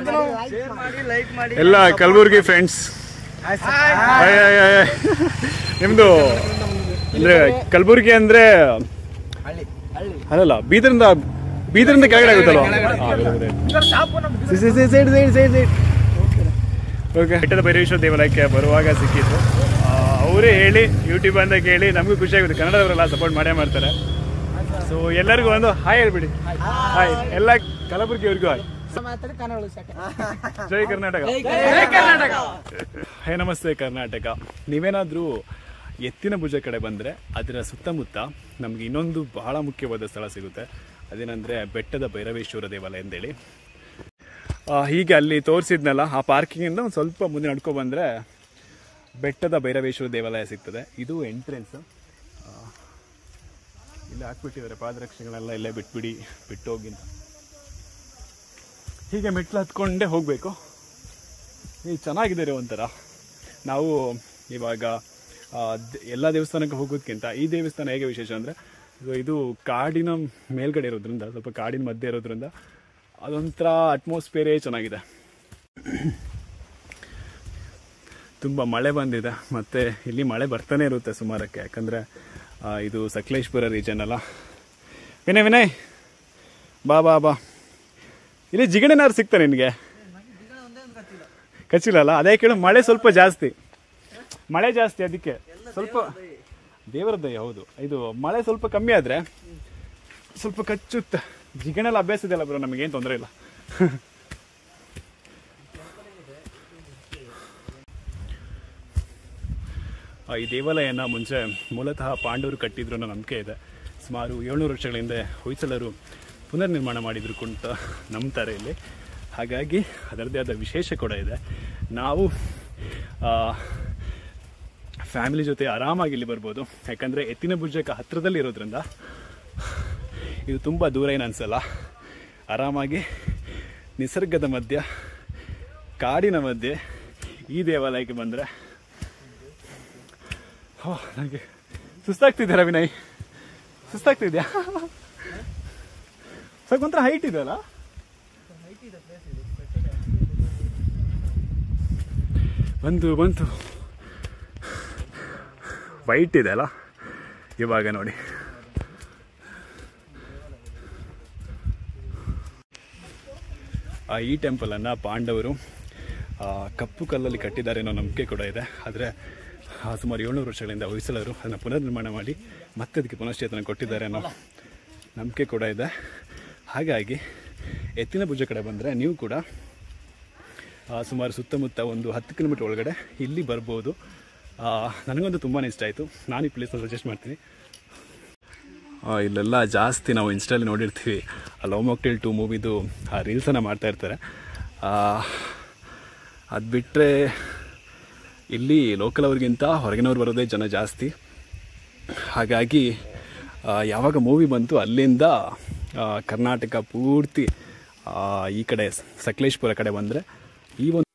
ಎಲ್ಲ ಕಲಬುರ್ಗಿ ಫ್ರೆಂಡ್ಸ್ ನಿಮ್ದು ಅಂದ್ರೆ ಕಲಬುರ್ಗಿ ಅಂದ್ರೆ ಅಲ್ಲಲ್ಲ ಬೀದರಿಂದ ಬೀದರಿಂದ ಕೆಳಗಡೆ ಆಗುತ್ತಲ್ವಾ ಓಕೆ ಬೆಟ್ಟದ ಭೈರವೇಶ್ವರ ದೇವಾಲಯಕ್ಕೆ ಬರುವಾಗ ಸಿಕ್ಕಿತ್ತು ಆ, ಅವರೇ ಹೇಳಿ ಯೂಟ್ಯೂಬ್ ಅಂತ ಕೇಳಿ ನಮಗೂ ಖುಷಿ ಆಗುತ್ತೆ ಕನ್ನಡದವರೆಲ್ಲ ಸಪೋರ್ಟ್ ಮಾಡೇ ಮಾಡ್ತಾರೆ ಸೊ ಎಲ್ಲರಿಗೂ ಒಂದು ಹಾಯ್ ಹೇಳ್ಬಿಡಿ ಹಾಯ್ ಎಲ್ಲ ಕಲಬುರ್ಗಿಯವ್ರಿಗೂ ಹಾಯ್ ಜೈ ಕರ್ನಾಟಕ ಹೇ ನಮಸ್ತೆ ಕರ್ನಾಟಕ ನೀವೇನಾದರೂ ಎತ್ತಿನ ಭುಜ ಕಡೆ ಬಂದರೆ ಅದರ ಸುತ್ತಮುತ್ತ ನಮಗೆ ಇನ್ನೊಂದು ಬಹಳ ಮುಖ್ಯವಾದ ಸ್ಥಳ ಸಿಗುತ್ತೆ ಅದೇನಂದರೆ ಬೆಟ್ಟದ ಭೈರವೇಶ್ವರ ದೇವಾಲಯ ಅಂತೇಳಿ ಆ, ಹೀಗೆ ಅಲ್ಲಿ ತೋರಿಸಿದ್ನಲ್ಲ ಆ ಪಾರ್ಕಿಂಗಿಂದ ಒಂದು ಸ್ವಲ್ಪ ಮುಂದೆ ನಡ್ಕೊ ಬಂದರೆ ಬೆಟ್ಟದ ಭೈರವೇಶ್ವರ ದೇವಾಲಯ ಸಿಗ್ತದೆ ಇದು ಎಂಟ್ರೆನ್ಸ್ ಇಲ್ಲಿ ಹಾಕ್ಬಿಟ್ಟಿದ್ದಾರೆ ಪಾದರಕ್ಷೆಗಳೆಲ್ಲ ಇಲ್ಲೇ ಬಿಟ್ಬಿಡಿ ಬಿಟ್ಟು ಹೋಗಿ ಅಂತ ಹೀಗೆ ಮೆಟ್ಲು ಹತ್ಕೊಂಡೇ ಹೋಗಬೇಕು ಈ ಚೆನ್ನಾಗಿದೆ ರೀ ಒಂಥರ ನಾವು ಇವಾಗ ಆ, ದ್- ಎಲ್ಲ ದೇವಸ್ಥಾನಕ್ಕೆ ಹೋಗೋದಕ್ಕಿಂತ ಈ ದೇವಸ್ಥಾನ ಹೇಗೆ ವಿಶೇಷ ಅಂದರೆ ಇದು ಕಾಡಿನ ಮೇಲ್ಗಡೆ ಇರೋದ್ರಿಂದ ಸ್ವಲ್ಪ ಕಾಡಿನ ಮಧ್ಯೆ ಇರೋದ್ರಿಂದ ಅದೊಂಥರ ಅಟ್ಮಾಸ್ಫಿಯರೇ ಚೆನ್ನಾಗಿದೆ ತುಂಬ ಮಳೆ ಬಂದಿದೆ ಮತ್ತು ಇಲ್ಲಿ ಮಳೆ ಬರ್ತಾನೆ ಇರುತ್ತೆ ಸುಮಾರಕ್ಕೆ ಯಾಕಂದರೆ ಇದು ಸಕಲೇಶ್ಪುರ ರೀಜನ್ ಅಲ್ಲ ವಿನಯ್ ವಿನಯ್ ಬಾ ಬಾ ಬಾ ಇಲ್ಲಿ ಜಿಗಣೆನಾರು ಸಿಗ್ತಾ ನಿನಗೆ ಕಚ್ಚಿಲ್ಲ ಅಲ್ಲ ಅದೇ ಕೇಳು ಮಳೆ ಸ್ವಲ್ಪ ಜಾಸ್ತಿ ಮಳೆ ಜಾಸ್ತಿ ಅದಕ್ಕೆ ಸ್ವಲ್ಪ ದೇವರ ದಯ ಹೌದು ಇದು ಮಳೆ ಸ್ವಲ್ಪ ಕಮ್ಮಿ ಆದರೆ ಸ್ವಲ್ಪ ಕಚ್ಚುತ್ತೆ ಜಿಗಣೆಲ್ಲ ಅಭ್ಯಾಸ ಇದೆಯಲ್ಲ ಬ್ರೋ ನಮಗೇನು ತೊಂದರೆ ಇಲ್ಲ ಆ, ಈ ದೇವಾಲಯನ ಮುಂಚೆ ಮೂಲತಃ ಪಾಂಡವರು ಕಟ್ಟಿದ್ರು ಅನ್ನೋ ನಂಬಿಕೆ ಇದೆ ಸುಮಾರು ಏಳ್ನೂರು ವರ್ಷಗಳ ಹಿಂದೆ ಹೊಯ್ಸಳರು ಪುನರ್ನಿರ್ಮಾಣ ಮಾಡಿದ್ರು ಅಂತ ನಂಬ್ತಾರೆ ಇಲ್ಲಿ ಹಾಗಾಗಿ ಅದರದ್ದೇ ಆದ ವಿಶೇಷ ಕೂಡ ಇದೆ ನಾವು ಫ್ಯಾಮಿಲಿ ಜೊತೆ ಆರಾಮಾಗಿ ಇಲ್ಲಿ ಬರ್ಬೋದು ಯಾಕಂದರೆ ಎತ್ತಿನ ಭುಜಕ್ಕೆ ಹತ್ತಿರದಲ್ಲಿ ಇರೋದ್ರಿಂದ ಇದು ತುಂಬ ದೂರ ಏನು ಅನಿಸಲ್ಲ ಆರಾಮಾಗಿ ನಿಸರ್ಗದ ಮಧ್ಯ ಕಾಡಿನ ಮಧ್ಯೆ ಈ ದೇವಾಲಯಕ್ಕೆ ಬಂದರೆ ಓ ನನಗೆ ಸುಸ್ತಾಗ್ತಿದ್ಯಾ ವಿನಯ್ ಸುಸ್ತಾಗ್ತಿದ್ಯಾ ಸ್ವಲ್ಪ ಒಂಥರ ಹೈಟ್ ಇದೆ ಅಲ್ಲ ಬಂತು ಬಂತು ವೈಟ್ ಇದೆ ಅಲ್ಲ ಇವಾಗ ನೋಡಿ ಆ ಈ ಟೆಂಪಲನ್ನು ಪಾಂಡವರು ಆ, ಕಪ್ಪು ಕಲ್ಲಲ್ಲಿ ಕಟ್ಟಿದ್ದಾರೆ ಅನ್ನೋ ನಂಬಿಕೆ ಕೂಡ ಇದೆ ಆದರೆ ಸುಮಾರು ಏಳ್ನೂರು ವರ್ಷಗಳಿಂದ ಹೊಯ್ಸಳರು ಅದನ್ನು ಪುನರ್ನಿರ್ಮಾಣ ಮಾಡಿ ಮತ್ತೆ ಅದಕ್ಕೆ ಪುನಶ್ಚೇತನ ಕೊಟ್ಟಿದ್ದಾರೆ ಅನ್ನೋ ನಂಬಿಕೆ ಕೂಡ ಇದೆ ಹಾಗಾಗಿ ಎತ್ತಿನ ಭುಜ ಕಡೆ ಬಂದರೆ ನೀವು ಕೂಡ ಆ, ಸುಮಾರು ಸುತ್ತಮುತ್ತ ಒಂದು ಹತ್ತು ಕಿಲೋಮೀಟ್ರ್ ಒಳಗಡೆ ಇಲ್ಲಿ ಬರ್ಬೋದು ಆ, ನನಗಂತೂ ತುಂಬಾ ಇಷ್ಟ ಆಯಿತು ನಾನು ಈ ಪ್ಲೇಸ್ನ ಸಜೆಸ್ಟ್ ಮಾಡ್ತೀನಿ ಆ, ಇಲ್ಲೆಲ್ಲ ಜಾಸ್ತಿ ನಾವು ಇನ್ಸ್ಟಾಲ್ಲಿ ನೋಡಿರ್ತೀವಿ ಆ ಲವ್ ಮಾಕ್ಟೇಲ್ ಟು ಮೂವಿದು ಆ ರೀಲ್ಸನ್ನು ಮಾಡ್ತಾ ಇರ್ತಾರೆ ಅದು ಬಿಟ್ಟರೆ ಇಲ್ಲಿ ಲೋಕಲ್ ಅವ್ರಿಗಿಂತ ಹೊರಗಿನವ್ರು ಬರೋದೇ ಜನ ಜಾಸ್ತಿ ಹಾಗಾಗಿ ಆ, ಯಾವಾಗ ಮೂವಿ ಬಂತು ಅಲ್ಲಿಂದ ಆ, ಕರ್ನಾಟಕ ಪೂರ್ತಿ ಆ, ಈ ಕಡೆ ಸಕಲೇಶ್ಪುರ ಕಡೆ ಬಂದರೆ ಈ ಒಂದು